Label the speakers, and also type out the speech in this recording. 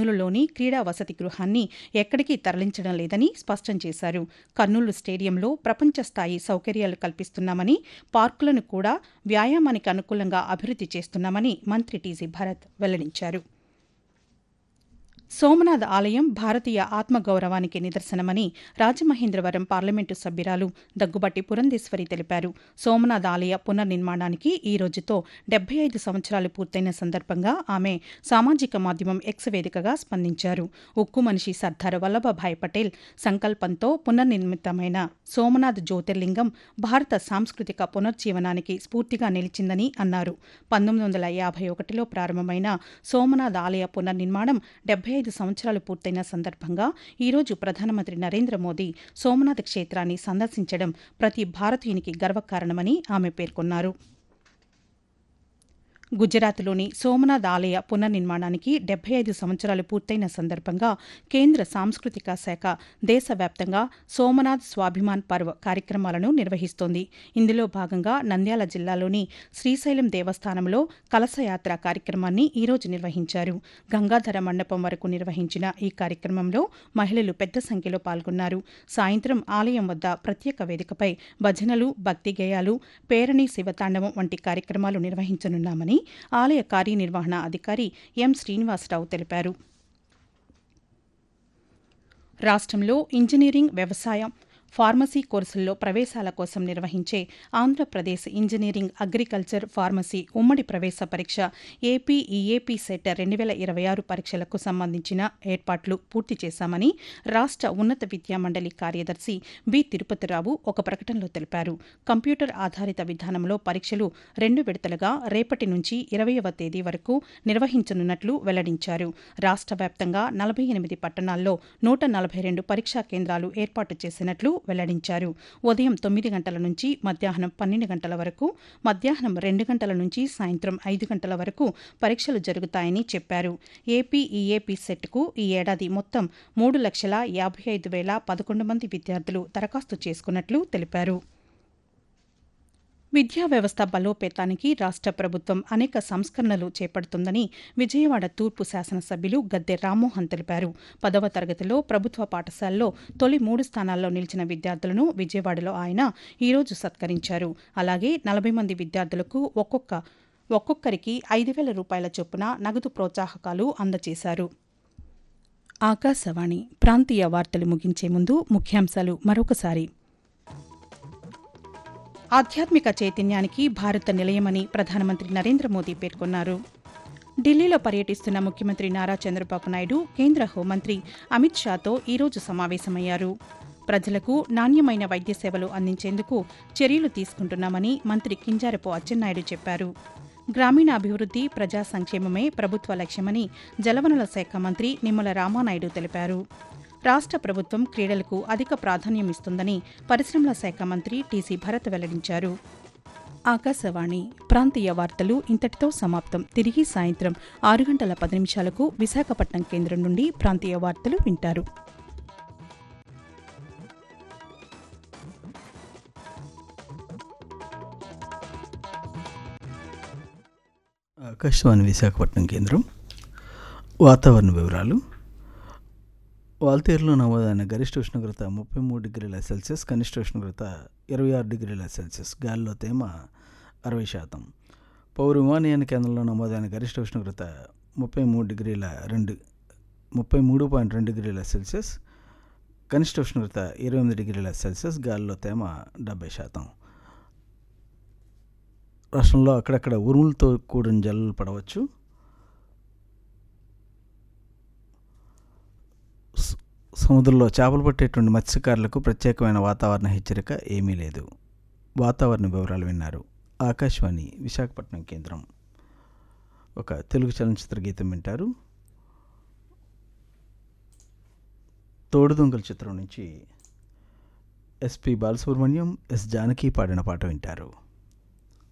Speaker 1: కర్నూలులోని క్రీడా వసతి గృహాన్ని ఎక్కడికి తరలించడం లేదని స్పష్టం చేశారు కర్నూలు స్టేడియంలో ప్రపంచ స్థాయి సౌకర్యాలు కల్పిస్తున్నామని పార్కులను కూడా వ్యాయామానికి అనుకూలంగా అభివృద్ది చేస్తున్నామని మంత్రి టీజీ భరత్ వెల్లడించారు సోమనాథ్ ఆలయం భారతీయ ఆత్మగౌరవానికి నిదర్శనమని రాజమహేంద్రవరం పార్లమెంటు సభ్యురాలు దగ్గుబాటి పురంధేశ్వరి తెలిపారు సోమనాథ్ ఆలయ పునర్నిర్మాణానికి ఈ రోజుతో డెబ్బై ఐదు సంవత్సరాలు పూర్తయిన సందర్భంగా ఆమె సామాజిక మాధ్యమం ఎక్స్ వేదికగా స్పందించారు ఉక్కు మనిషి సర్దార్ వల్లభభాయ్ పటేల్ సంకల్పంతో పునర్నిర్మితమైన సోమనాథ్ జ్యోతిర్లింగం భారత సాంస్కృతిక పునర్జీవనానికి స్ఫూర్తిగా నిలిచిందని అన్నారు పంతొమ్మిది వందల యాభై ఒకటిలో ప్రారంభమైన సోమనాథ్ ఆలయ పునర్నిర్మాణం డెబ్బై ఐదు సంవత్సరాలు పూర్తయిన సందర్భంగా ఈరోజు ప్రధానమంత్రి నరేంద్ర మోదీ సోమనాథ్ క్షేత్రాన్ని సందర్శించడం ప్రతి భారతీయునికి గర్వకారణమని ఆమె పేర్కొన్నారు గుజరాత్లోని సోమనాథ్ ఆలయ పునర్నిర్మాణానికి డెబ్బై ఐదు సంవత్సరాలు పూర్తయిన సందర్భంగా కేంద్ర సాంస్కృతిక శాఖ దేశవ్యాప్తంగా సోమనాథ్ స్వాభిమాన్ పర్వ్ కార్యక్రమాలను నిర్వహిస్తోంది ఇందులో భాగంగా నంద్యాల జిల్లాలోని శ్రీశైలం దేవస్థానంలో కలశయాత్ర కార్యక్రమాన్ని ఈరోజు నిర్వహించారు గంగాధర మండపం వరకు నిర్వహించిన ఈ కార్యక్రమంలో మహిళలు పెద్ద సంఖ్యలో పాల్గొన్నారు సాయంత్రం ఆలయం వద్ద ప్రత్యేక వేదికపై భజనలు భక్తి గేయాలు పేరణి శివతాండవం వంటి కార్యక్రమాలు నిర్వహించనున్నామని ఆలయ కార్యనిర్వహణ అధికారి ఎం శ్రీనివాసరావు తెలిపారు రాష్ట్రంలో ఇంజనీరింగ్ వ్యవసాయం ఫార్మసీ కోర్సుల్లో ప్రవేశాల కోసం నిర్వహించే ఆంధ్రప్రదేశ్ ఇంజనీరింగ్ అగ్రికల్చర్ ఫార్మసీ ఉమ్మడి ప్రవేశ పరీక్ష ఏపీ ఈఏపీ సెట్ రెండు వేల ఇరవై ఆరు పరీక్షలకు సంబంధించిన ఏర్పాట్లు పూర్తి చేశామని రాష్ట్ర ఉన్నత విద్యా మండలి కార్యదర్శి బి తిరుపతిరావు ఒక ప్రకటనలో తెలిపారు కంప్యూటర్ ఆధారిత విధానంలో పరీక్షలు రెండు విడతలుగా రేపటి నుంచి ఇరవయవ తేదీ వరకు నిర్వహించనున్నట్లు వెల్లడించారు రాష్ట్ర వ్యాప్తంగా నలభై ఎనిమిది పట్టణాల్లో నూట నలభై రెండు పరీక్షా కేంద్రాలు ఏర్పాటు చేసినట్లు వెల్లడించారు ఉదయం తొమ్మిది గంటల నుంచి మధ్యాహ్నం పన్నెండు గంటల వరకు మధ్యాహ్నం రెండు గంటల నుంచి సాయంత్రం ఐదు గంటల వరకు పరీక్షలు జరుగుతాయని చెప్పారు ఏపీ ఈఏపీ సెట్కు ఈ ఏడాది మొత్తం మూడు లక్షల యాభై ఐదు వేల పదకొండు మంది విద్యార్థులు దరఖాస్తు చేసుకున్నట్లు తెలిపారు విద్యా వ్యవస్థ బలోపేతానికి రాష్ట్ర ప్రభుత్వం అనేక సంస్కరణలు చేపడుతుందని విజయవాడ తూర్పు శాసనసభ్యులు గద్దె రామ్మోహన్ తెలిపారు పదవ తరగతిలో ప్రభుత్వ పాఠశాలలో తొలి మూడు స్థానాల్లో నిలిచిన విద్యార్థులను విజయవాడలో ఆయన ఈరోజు సత్కరించారు అలాగే నలభై మంది విద్యార్థులకు ఒక్కొక్క ఒక్కొక్కరికి ఐదు వేల రూపాయల చొప్పున నగదు ప్రోత్సాహకాలు అందజేశారు ఆకాశవాణి ప్రాంతీయ వార్తలు ముగించే ముందు ముఖ్యాంశాలు మరొకసారి ఆధ్యాత్మిక చైతన్యానికి భారత నిలయమని ప్రధానమంత్రి నరేంద్ర మోదీ పేర్కొన్నారు ఢిల్లీలో పర్యటిస్తున్న ముఖ్యమంత్రి నారా చంద్రబాబు నాయుడు కేంద్ర హోంమంత్రి అమిత్ షాతో ఈరోజు సమావేశమయ్యారు ప్రజలకు నాణ్యమైన వైద్య సేవలు అందించేందుకు చర్యలు తీసుకుంటున్నామని మంత్రి కింజారపు అచ్చెన్నాయుడు చెప్పారు గ్రామీణాభివృద్ది ప్రజా సంక్షేమమే ప్రభుత్వ లక్ష్యమని జలవనరుల శాఖ మంత్రి నిమ్మల రామానాయుడు తెలిపారు రాష్ట్ర ప్రభుత్వం క్రీడలకు అధిక ప్రాధాన్యం ఇస్తుందని పరిశ్రమల శాఖ మంత్రి టీసీ భరత్ వెల్లడించారు ఆకాశవాణి ప్రాంతీయ వార్తలు ఇంతటితో సమాప్తం తిరిగి సాయంత్రం ఆరు గంటల పది నిమిషాలకు విశాఖపట్నం కేంద్రం నుండి ప్రాంతీయ వార్తలు వింటారు
Speaker 2: ఆకాశవాణి విశాఖపట్నం కేంద్రం వాతావరణ వివరాలు వాల్తేరులో నమోదైన గరిష్ట ఉష్ణోగ్రత ముప్పై మూడు డిగ్రీల సెల్సియస్ కనిష్ట ఉష్ణోగ్రత ఇరవై ఆరు డిగ్రీల సెల్సియస్ గాలిలో తేమ అరవై శాతం పౌర విమానయాన కేంద్రంలో నమోదైన గరిష్ట ఉష్ణోగ్రత ముప్పై మూడు డిగ్రీల రెండు ముప్పై మూడు పాయింట్ రెండు డిగ్రీల సెల్సియస్ కనిష్ట ఉష్ణోగ్రత ఇరవై ఎనిమిది డిగ్రీల సెల్సియస్ గాలిలో తేమ డెబ్బై శాతం రాష్ట్రంలో అక్కడక్కడ ఉరుములతో కూడిన జల్లులు పడవచ్చు సముద్రంలో చేపలు పట్టేటువంటి మత్స్యకారులకు ప్రత్యేకమైన వాతావరణ హెచ్చరిక ఏమీ లేదు వాతావరణ వివరాలు విన్నారు ఆకాశవాణి విశాఖపట్నం కేంద్రం ఒక తెలుగు చలనచిత్ర గీతం వింటారు తోడుదొంగల చిత్రం నుంచి ఎస్పి బాలసుబ్రహ్మణ్యం ఎస్ జానకి పాడిన పాట వింటారు